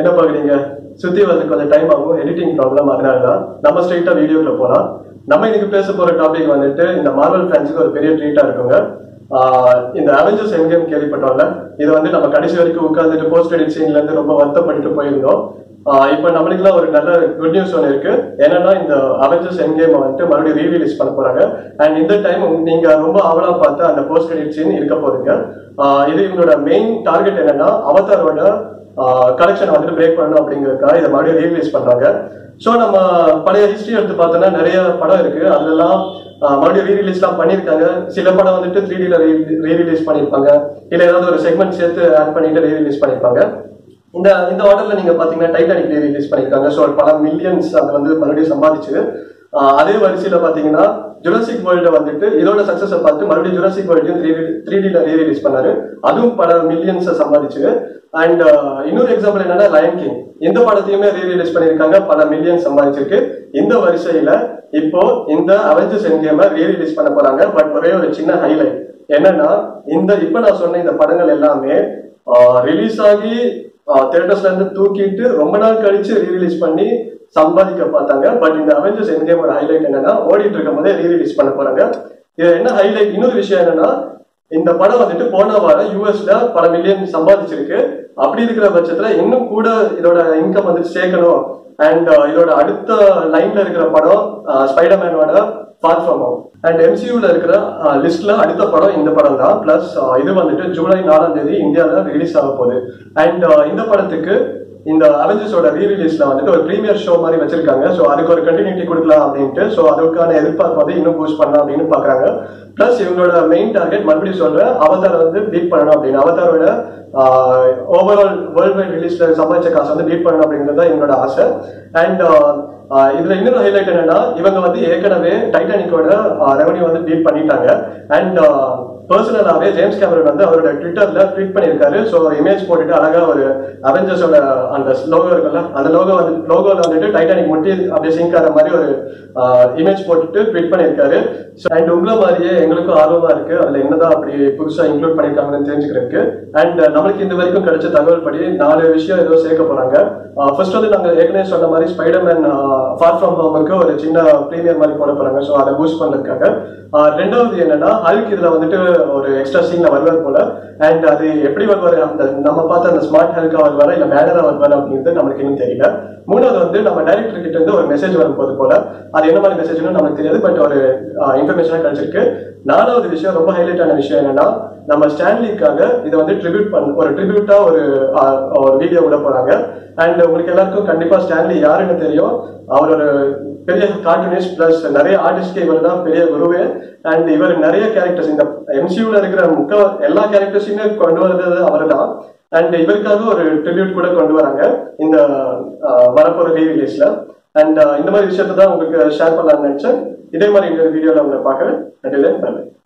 என்ன பாக்குறீங்க சுத்தி வரதுக்கு கொஞ்சம் டைம் ஆகும் எடிட்டிங் ப்ராப்ளம் அதனால தான் நம்ம ஸ்ட்ரைட்டா வீடியோக்குள்ள போலாம் நம்ம இன்னைக்கு பேச போற டாபிக் வந்துட்டு இந்த மார்வல் ஃபேன்ஸுக்கு ஒரு பெரிய ட்ரீட்டா இருக்குங்க ஆஹ் இந்த அவெஞ்சர்ஸ் என்கேம் கேள்விப்பட்டோம்ல இது வந்து நம்ம கடைசி வரைக்கும் உட்கார்ந்துட்டு போஸ்ட் எடிட் சீன்ல இருந்து ரொம்ப வருத்தப்பட்டு போயிருந்தோம் ஆஹ் இப்போ நம்மளுக்குலாம் ஒரு நல்ல குட் நியூஸ் ஒன்று இருக்கு என்னன்னா இந்த அவெஞ்சர்ஸ் என்கேம் வந்துட்டு மறுபடியும் ரீரிலீஸ் பண்ண போறாங்க அண்ட் இந்த டைம் நீங்க ரொம்ப அவலா பார்த்து அந்த போஸ்ட் எடிட் சீன் இருக்க போதுங்க ஆஹ் இது இவங்களோட மெயின் டார்கெட் என்னன்னா அவதாரோட கலெக்ஷனை வந்துட்டு பிரேக் பண்ணணும் அப்படிங்கிறதுக்காக இதை மறுபடியும் ரீரிலீஸ் பண்றாங்க ஸோ நம்ம பழைய ஹிஸ்டரி எடுத்து பார்த்தோம்னா நிறைய படம் இருக்கு அதுலலாம் ஆஹ் மறுபடியும் ரீரிலீஸ்லாம் பண்ணியிருக்காங்க சில படம் வந்துட்டு த்ரீ டில ரீரிலீஸ் பண்ணியிருப்பாங்க இல்லை ஏதாவது ஒரு செக்மெண்ட் சேர்த்து ஆட் பண்ணிட்டு ரீரிலீஸ் பண்ணியிருப்பாங்க இந்த இந்த ஆர்டர்ல நீங்க பாத்தீங்கன்னா டைட்டானிக் ரீரிலீஸ் பண்ணியிருக்காங்க ஸோ பல மில்லியன்ஸ் அது வந்து மறுபடியும் சம்பாதிச்சு ஆஹ் அதே வரிசையில பாத்தீங்கன்னா ஜுராசிக் வேர்ல்ட வந்துட்டு இதோட சக்சஸை பார்த்து மறுபடியும் ஜுராசிக் வேர்ல்டையும் த்ரீ த்ரீ டில ரீரிலீஸ் பண்ணாரு அதுவும் பல மில்லியன்ஸை சம்பாதிச்சு அண்ட் இன்னொரு எக்ஸாம்பிள் என்னன்னா லயன் கிங் இந்த படத்தையுமே ரீரிலீஸ் பண்ணியிருக்காங்க பல மில்லியன் சம்பாதிச்சிருக்கு இந்த வரிசையில இப்போ இந்த அவெஞ்சர்ஸ் என்கேம ரீரிலீஸ் பண்ண போறாங்க பட் ஒரே ஒரு சின்ன ஹைலைட் என்னன்னா இந்த இப்ப நான் சொன்ன இந்த படங்கள் எல்லாமே ரிலீஸ் ஆகி தியேட்டர்ஸ்ல இருந்து தூக்கிட்டு ரொம்ப நாள் கழிச்சு ரீரிலீஸ் பண்ணி சம்பாதிக்க பார்த்தாங்க பட் இந்த அவெஞ்சர்ஸ் என்கேமோட ஹைலைட் என்னன்னா ஓடிட்டு இருக்கும் போதே ரீரிலீஸ் பண்ண போறாங்க இது என்ன ஹைலைட் இன்னொரு விஷயம் என்னன்னா இந்த படம் வந்துட்டு போன வாரம் யூஎஸ்ல பல மில்லியன் சம்பாதிச்சிருக்கு அப்படி இருக்கிற பட்சத்துல இன்னும் கூட இதோட இன்கம் வந்துட்டு சேர்க்கணும் அண்ட் இதோட அடுத்த லைன்ல இருக்கிற படம் ஸ்பைடர்மேனோட ஃபார் ஃப்ரம் ஹோம் அண்ட் எம்சியூல இருக்கிற லிஸ்ட்ல அடுத்த படம் இந்த படம் தான் பிளஸ் இது வந்துட்டு ஜூலை நாலாம் தேதி இந்தியாவில் ரிலீஸ் ஆக போகுது அண்ட் இந்த படத்துக்கு இந்த அவெஞ்சர்ஸோட ரீரிலீஸ்ல வந்துட்டு ஒரு ப்ரீமியர் ஷோ மாதிரி வச்சிருக்காங்க ஸோ அதுக்கு ஒரு கண்டினியூட்டி கொடுக்கலாம் அப்படின்ட்டு ஸோ அதுக்கான எதிர்பார்ப்பு வந்து இன்னும் பூஸ்ட் பண்ணலாம் அப்படின்னு பாக்குறாங்க பிளஸ் இவங்களோட மெயின் டார்கெட் மறுபடியும் சொல்றேன் அவதார வந்து பீட் பண்ணணும் அப்படின்னு அவதாரோட ஓவரால் வேர்ல்ட் வைட் ரிலீஸ்ல சம்பாதிச்ச காசு வந்து பீட் பண்ணணும் அப்படிங்கிறது தான் எங்களோட ஆசை அண்ட் இதுல இன்னொரு ஹைலைட் என்னன்னா இவங்க வந்து ஏற்கனவே டைட்டானிக்கோட ரெவன்யூ வந்து பீட் பண்ணிட்டாங்க அண்ட் பர்சனலாவே ஜேம்ஸ் கேமரன் வந்து அவரோட ட்விட்டர்ல ட்வீட் பண்ணியிருக்காரு ஸோ இமேஜ் போட்டுட்டு அழகா ஒரு அவெஞ்சர்ஸோட அந்த லோகோ இருக்குல்ல அந்த லோகோ வந்து லோகோல வந்துட்டு டைட்டானிக் முட்டி அப்படியே சிங்க் ஆகிற மாதிரி ஒரு இமேஜ் போட்டுட்டு ட்வீட் பண்ணியிருக்காரு அண்ட் உங்களை மாதிரியே எங்களுக்கும் ஆர்வமா இருக்கு அதுல என்னதான் அப்படி புதுசா இன்க்ளூட் பண்ணிருக்காங்கன்னு தெரிஞ்சுக்கிறதுக்கு அண்ட் நம்மளுக்கு இந்த வரைக்கும் கிடைச்ச தகவல் படி நாலு விஷயம் ஏதோ சேர்க்க போறாங்க ஃபர்ஸ்ட் வந்து நாங்க ஏற்கனவே சொன்ன மாதிரி ஸ்பைடர்மேன் ஃபார் ஃப்ரம் ஹோமுக்கு ஒரு சின்ன ப்ரீமியர் மாதிரி போட போறாங்க ஸோ அதை பூஸ்ட் பண்ணிருக்காங்க ரெண்டாவது என்னன்னா ஹல்க் இதுல வந்துட்டு ஒரு எக்ஸ்ட்ரா சீன்ல வருவார் போல அண்ட் அது எப்படி வருவாரு அந்த நம்ம பார்த்த அந்த ஸ்மார்ட் ஹெல்கா வருவாரா இல்ல மேனரா வருவாரா அப்படிங்கிறது நம்மளுக்கு இன்னும் தெரியல மூணாவது வந்து நம்ம டைரக்டர் கிட்ட இருந்து ஒரு மெசேஜ் வரும்போது போல அது என்ன மாதிரி மெசேஜ்னு நமக்கு தெரியாது பட் ஒரு இன்ஃபர்மேஷனா கிடைச்சிருக்கு நாலாவது விஷயம் ரொம்ப ஹைலைட்டான விஷயம் என்னன்னா நம்ம ஸ்டான்லிக்காக இதை வந்து ட்ரிபியூட் பண்ண ஒரு ட்ரிபியூட்டா ஒரு ஒரு வீடியோ விட போறாங்க அண்ட் உங்களுக்கு எல்லாருக்கும் கண்டிப்பா ஸ்டான்லி யாருன்னு தெரியும் அவர் ஒரு பெரிய கார்ட்டூனிஸ்ட் பிளஸ் நிறைய ஆர்டிஸ்ட்க்கு இவர் தான் பெரிய குருவே அண்ட் இவர் நிறைய கேரக்டர்ஸ் இந்த எம்சியூல இருக்கிற முக்க எல்லா கேரக்டர்ஸையுமே கொண்டு வந்தது அவர் தான் அண்ட் இவருக்காக ஒரு ட்ரிபியூட் கூட கொண்டு வராங்க இந்த வரப்போற ரீரிலீஸ்ல அண்ட் இந்த மாதிரி விஷயத்தை தான் உங்களுக்கு ஷேர் பண்ணலாம்னு நினைச்சேன் இதே மாதிரி இந்த வீடியோல உங்களை பார்க்குறேன் நன்றி